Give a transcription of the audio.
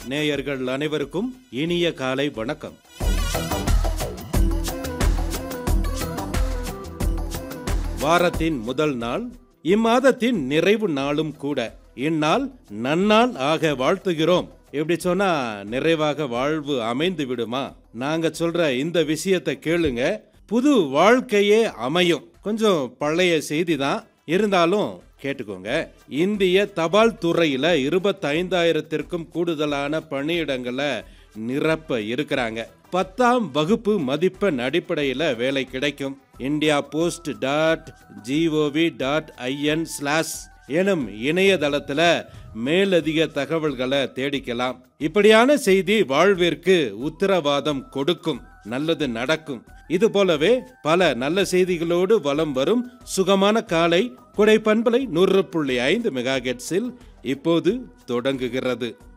நேயர்கள் அனைவருக்கும் இனிய காலை வணக்கம் வாரத்தின் முதல் நாள் இம்மாதத்தின் நிறைவு நாளும் கூட இந்நாள் நன்னாள் ஆக வாழ்த்துகிறோம் இப்படி சொன்னா நிறைவாக வாழ்வு அமைந்து விடுமா நாங்க சொல்ற இந்த விஷயத்தை கேளுங்க புது வாழ்க்கையே அமையும் கொஞ்சம் பழைய செய்தி தான் இருந்தாலும் கேட்டுக்கோங்க இந்திய தபால் துறையில இருபத்தைந்தாயிரத்திற்கும் கூடுதலான பணியிடங்களை நிரப்ப இருக்கிறாங்க பத்தாம் வகுப்பு மதிப்பெண் அடிப்படையில் வேலை கிடைக்கும் India post dot gov dot IN slash எனும் இணையதளத்துல மேலதிக தகவல்களை தேடிக்கலாம் இப்படியான செய்தி வாழ்விற்கு உத்தரவாதம் கொடுக்கும் நல்லது நடக்கும் இது போலவே பல நல்ல செய்திகளோடு வலம் வரும் சுகமான காலை குடை பண்பலை நூறு புள்ளி ஐந்து மெகா இப்போது தொடங்குகிறது